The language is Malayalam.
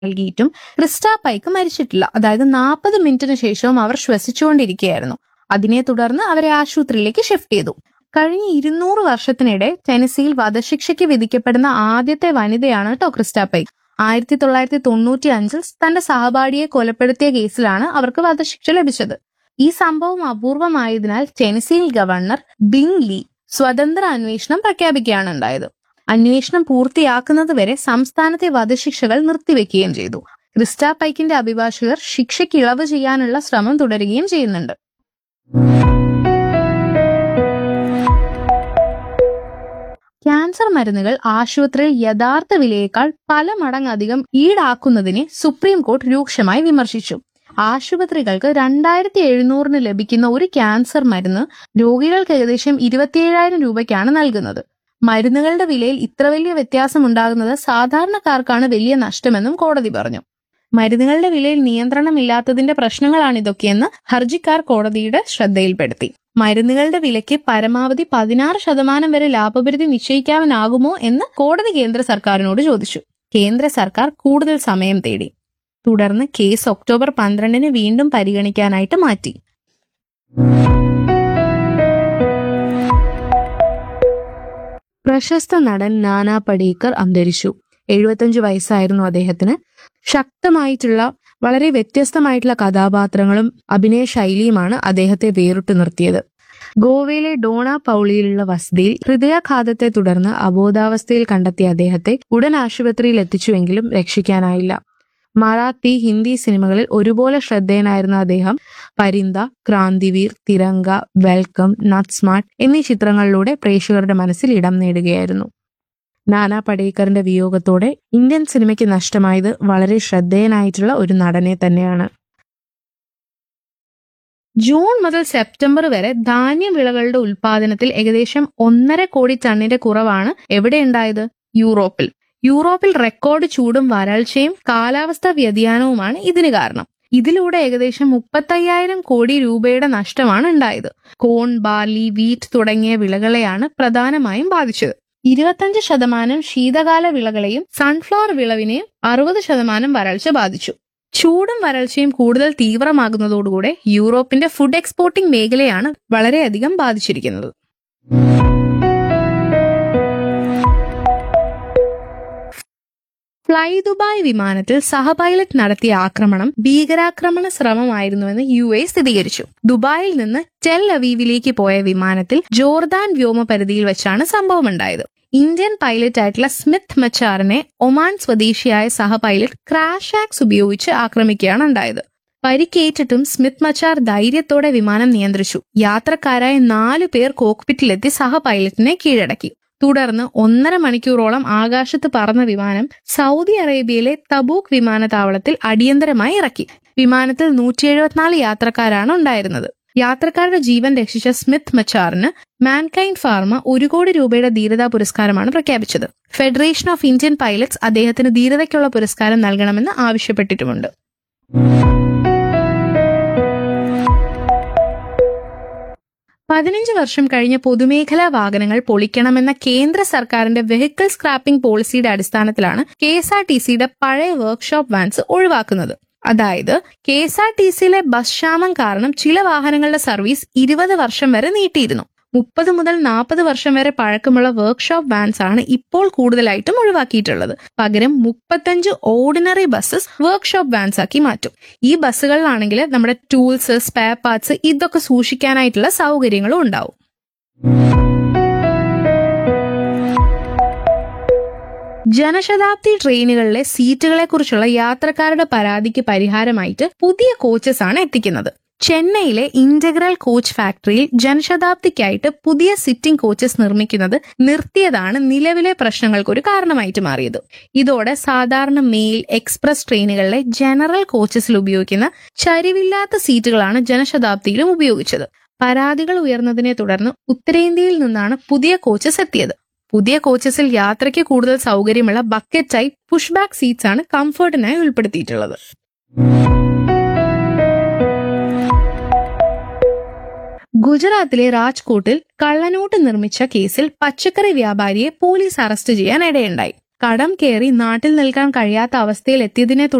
നൽകിയിട്ടും ക്രിസ്റ്റ പൈക്ക് മരിച്ചിട്ടില്ല അതായത് നാൽപ്പത് മിനിറ്റിന് ശേഷവും അവർ ശ്വസിച്ചുകൊണ്ടിരിക്കുകയായിരുന്നു അതിനെ തുടർന്ന് അവരെ ആശുപത്രിയിലേക്ക് ഷിഫ്റ്റ് ചെയ്തു കഴിഞ്ഞ ഇരുന്നൂറ് വർഷത്തിനിടെ ടെനസിയിൽ വധശിക്ഷയ്ക്ക് വിധിക്കപ്പെടുന്ന ആദ്യത്തെ വനിതയാണ് കേട്ടോ ക്രിസ്റ്റ പൈക്ക് ആയിരത്തി തൊള്ളായിരത്തി തൊണ്ണൂറ്റി അഞ്ചിൽ തന്റെ സഹപാഠിയെ കൊലപ്പെടുത്തിയ കേസിലാണ് അവർക്ക് വധശിക്ഷ ലഭിച്ചത് ഈ സംഭവം അപൂർവമായതിനാൽ ടെനസിയിൽ ഗവർണർ ബിങ് ലീ സ്വതന്ത്ര അന്വേഷണം പ്രഖ്യാപിക്കുകയാണ് ഉണ്ടായത് അന്വേഷണം പൂർത്തിയാക്കുന്നതുവരെ സംസ്ഥാനത്തെ വധശിക്ഷകൾ നിർത്തിവെക്കുകയും ചെയ്തു ക്രിസ്റ്റ പൈക്കിന്റെ അഭിഭാഷകർ ശിക്ഷയ്ക്ക് ഇളവ് ചെയ്യാനുള്ള ശ്രമം തുടരുകയും ചെയ്യുന്നുണ്ട് ക്യാൻസർ മരുന്നുകൾ ആശുപത്രിയിൽ യഥാർത്ഥ വിലയേക്കാൾ പല മടങ്ങധികം ഈടാക്കുന്നതിനെ സുപ്രീം കോടതി രൂക്ഷമായി വിമർശിച്ചു ആശുപത്രികൾക്ക് രണ്ടായിരത്തി എഴുന്നൂറിന് ലഭിക്കുന്ന ഒരു ക്യാൻസർ മരുന്ന് രോഗികൾക്ക് ഏകദേശം ഇരുപത്തിയേഴായിരം രൂപയ്ക്കാണ് നൽകുന്നത് മരുന്നുകളുടെ വിലയിൽ ഇത്ര വലിയ വ്യത്യാസം ഉണ്ടാകുന്നത് സാധാരണക്കാർക്കാണ് വലിയ നഷ്ടമെന്നും കോടതി പറഞ്ഞു മരുന്നുകളുടെ വിലയിൽ നിയന്ത്രണമില്ലാത്തതിന്റെ പ്രശ്നങ്ങളാണ് ഇതൊക്കെയെന്ന് ഹർജിക്കാർ കോടതിയുടെ ശ്രദ്ധയിൽപ്പെടുത്തി മരുന്നുകളുടെ വിലയ്ക്ക് പരമാവധി പതിനാറ് ശതമാനം വരെ ലാഭപരിധി നിശ്ചയിക്കാനാകുമോ എന്ന് കോടതി കേന്ദ്ര സർക്കാരിനോട് ചോദിച്ചു കേന്ദ്ര സർക്കാർ കൂടുതൽ സമയം തേടി തുടർന്ന് കേസ് ഒക്ടോബർ പന്ത്രണ്ടിന് വീണ്ടും പരിഗണിക്കാനായിട്ട് മാറ്റി പ്രശസ്ത നടൻ നാനാ പടേക്കർ അന്തരിച്ചു എഴുപത്തഞ്ച് വയസ്സായിരുന്നു അദ്ദേഹത്തിന് ശക്തമായിട്ടുള്ള വളരെ വ്യത്യസ്തമായിട്ടുള്ള കഥാപാത്രങ്ങളും അഭിനയ ശൈലിയുമാണ് അദ്ദേഹത്തെ വേറിട്ടു നിർത്തിയത് ഗോവയിലെ ഡോണ പൌളിയിലുള്ള വസതിയിൽ ഹൃദയാഘാതത്തെ തുടർന്ന് അബോധാവസ്ഥയിൽ കണ്ടെത്തിയ അദ്ദേഹത്തെ ഉടൻ ആശുപത്രിയിൽ എത്തിച്ചുവെങ്കിലും രക്ഷിക്കാനായില്ല മറാത്തി ഹിന്ദി സിനിമകളിൽ ഒരുപോലെ ശ്രദ്ധേയനായിരുന്ന അദ്ദേഹം പരിന്ത ക്രാന്തിവീർ തിരങ്ക വെൽക്കം നട്ട് സ്മാർട്ട് എന്നീ ചിത്രങ്ങളിലൂടെ പ്രേക്ഷകരുടെ മനസ്സിൽ ഇടം നേടുകയായിരുന്നു നാനാ പടേക്കറിന്റെ വിയോഗത്തോടെ ഇന്ത്യൻ സിനിമയ്ക്ക് നഷ്ടമായത് വളരെ ശ്രദ്ധേയനായിട്ടുള്ള ഒരു നടനെ തന്നെയാണ് ജൂൺ മുതൽ സെപ്റ്റംബർ വരെ ധാന്യവിളകളുടെ ഉൽപാദനത്തിൽ ഏകദേശം ഒന്നര കോടി ടണ്ണിന്റെ കുറവാണ് എവിടെയുണ്ടായത് യൂറോപ്പിൽ യൂറോപ്പിൽ റെക്കോർഡ് ചൂടും വരൾച്ചയും കാലാവസ്ഥാ വ്യതിയാനവുമാണ് ഇതിന് കാരണം ഇതിലൂടെ ഏകദേശം മുപ്പത്തയ്യായിരം കോടി രൂപയുടെ നഷ്ടമാണ് ഉണ്ടായത് കോൺ ബാർലി വീറ്റ് തുടങ്ങിയ വിളകളെയാണ് പ്രധാനമായും ബാധിച്ചത് ഇരുപത്തഞ്ച് ശതമാനം ശീതകാല വിളകളെയും സൺഫ്ലവർ വിളവിനെയും അറുപത് ശതമാനം വരൾച്ച ബാധിച്ചു ചൂടും വരൾച്ചയും കൂടുതൽ തീവ്രമാകുന്നതോടുകൂടെ യൂറോപ്പിന്റെ ഫുഡ് എക്സ്പോർട്ടിംഗ് മേഖലയാണ് വളരെയധികം ബാധിച്ചിരിക്കുന്നത് ഫ്ലൈ ദുബായ് വിമാനത്തിൽ സഹപൈലറ്റ് നടത്തിയ ആക്രമണം ഭീകരാക്രമണ ശ്രമമായിരുന്നുവെന്ന് യു എ സ്ഥിരീകരിച്ചു ദുബായിൽ നിന്ന് ടെൽ അവീവിലേക്ക് പോയ വിമാനത്തിൽ ജോർദാൻ വ്യോമപരിധിയിൽ വെച്ചാണ് സംഭവമുണ്ടായത് ഇന്ത്യൻ പൈലറ്റ് ആയിട്ടുള്ള സ്മിത്ത് മച്ചാറിനെ ഒമാൻ സ്വദേശിയായ സഹപൈലറ്റ് ക്രാഷ് ആക്സ് ഉപയോഗിച്ച് ആക്രമിക്കുകയാണ് ഉണ്ടായത് പരിക്കേറ്റിട്ടും സ്മിത്ത് മച്ചാർ ധൈര്യത്തോടെ വിമാനം നിയന്ത്രിച്ചു യാത്രക്കാരായ നാലു പേർ കോക്പിറ്റിലെത്തി സഹപൈലറ്റിനെ കീഴടക്കി തുടർന്ന് ഒന്നര മണിക്കൂറോളം ആകാശത്ത് പറന്ന വിമാനം സൗദി അറേബ്യയിലെ തബൂക്ക് വിമാനത്താവളത്തിൽ അടിയന്തരമായി ഇറക്കി വിമാനത്തിൽ നൂറ്റി എഴുപത്തിനാല് യാത്രക്കാരാണ് ഉണ്ടായിരുന്നത് യാത്രക്കാരുടെ ജീവൻ രക്ഷിച്ച സ്മിത്ത് മച്ചാറിന് മാൻകൈൻ ഫാർമ ഒരു കോടി രൂപയുടെ ധീരതാ പുരസ്കാരമാണ് പ്രഖ്യാപിച്ചത് ഫെഡറേഷൻ ഓഫ് ഇന്ത്യൻ പൈലറ്റ്സ് അദ്ദേഹത്തിന് ധീരതയ്ക്കുള്ള പുരസ്കാരം നൽകണമെന്ന് ആവശ്യപ്പെട്ടിട്ടുമുണ്ട് പതിനഞ്ച് വർഷം കഴിഞ്ഞ പൊതുമേഖലാ വാഹനങ്ങൾ പൊളിക്കണമെന്ന കേന്ദ്ര സർക്കാരിന്റെ വെഹിക്കിൾ സ്ക്രാപ്പിംഗ് പോളിസിയുടെ അടിസ്ഥാനത്തിലാണ് കെ എസ് ആർ ടി സിയുടെ പഴയ വർക്ക്ഷോപ്പ് വാൻസ് ഒഴിവാക്കുന്നത് അതായത് കെ എസ് ആർ ടി സിയിലെ ബസ് ക്ഷാമം കാരണം ചില വാഹനങ്ങളുടെ സർവീസ് ഇരുപത് വർഷം വരെ നീട്ടിയിരുന്നു മുപ്പത് മുതൽ നാൽപ്പത് വർഷം വരെ പഴക്കമുള്ള വർക്ക്ഷോപ്പ് വാൻസ് ആണ് ഇപ്പോൾ കൂടുതലായിട്ടും ഒഴിവാക്കിയിട്ടുള്ളത് പകരം മുപ്പത്തഞ്ച് ഓർഡിനറി ബസ്സസ് വർക്ക്ഷോപ്പ് വാൻസ് ആക്കി മാറ്റും ഈ ബസ്സുകളിലാണെങ്കിൽ നമ്മുടെ ടൂൾസ് സ്പെയർ പാർട്സ് ഇതൊക്കെ സൂക്ഷിക്കാനായിട്ടുള്ള സൗകര്യങ്ങളും ഉണ്ടാവും ജനശതാബ്ദി ട്രെയിനുകളിലെ സീറ്റുകളെ കുറിച്ചുള്ള യാത്രക്കാരുടെ പരാതിക്ക് പരിഹാരമായിട്ട് പുതിയ കോച്ചസ് ആണ് എത്തിക്കുന്നത് ചെന്നൈയിലെ ഇന്റഗ്രൽ കോച്ച് ഫാക്ടറിയിൽ ജനശതാബ്ദിക്കായിട്ട് പുതിയ സിറ്റിംഗ് കോച്ചസ് നിർമ്മിക്കുന്നത് നിർത്തിയതാണ് നിലവിലെ പ്രശ്നങ്ങൾക്ക് ഒരു കാരണമായിട്ട് മാറിയത് ഇതോടെ സാധാരണ മെയിൽ എക്സ്പ്രസ് ട്രെയിനുകളിലെ ജനറൽ കോച്ചസിൽ ഉപയോഗിക്കുന്ന ചരിവില്ലാത്ത സീറ്റുകളാണ് ജനശതാബ്ദിയിലും ഉപയോഗിച്ചത് പരാതികൾ ഉയർന്നതിനെ തുടർന്ന് ഉത്തരേന്ത്യയിൽ നിന്നാണ് പുതിയ കോച്ചസ് എത്തിയത് പുതിയ കോച്ചസിൽ യാത്രയ്ക്ക് കൂടുതൽ സൗകര്യമുള്ള bucket type push back seats ആണ് കംഫർട്ടിനായി ഉൾപ്പെടുത്തിയിട്ടുള്ളത് ഗുജറാത്തിലെ രാജ്കോട്ടിൽ കള്ളനോട്ട് നിർമ്മിച്ച കേസിൽ പച്ചക്കറി വ്യാപാരിയെ പോലീസ് അറസ്റ്റ് ചെയ്യാൻ ഇടയുണ്ടായി കടം കയറി നാട്ടിൽ നിൽക്കാൻ കഴിയാത്ത അവസ്ഥയിൽ എത്തിയതിനെ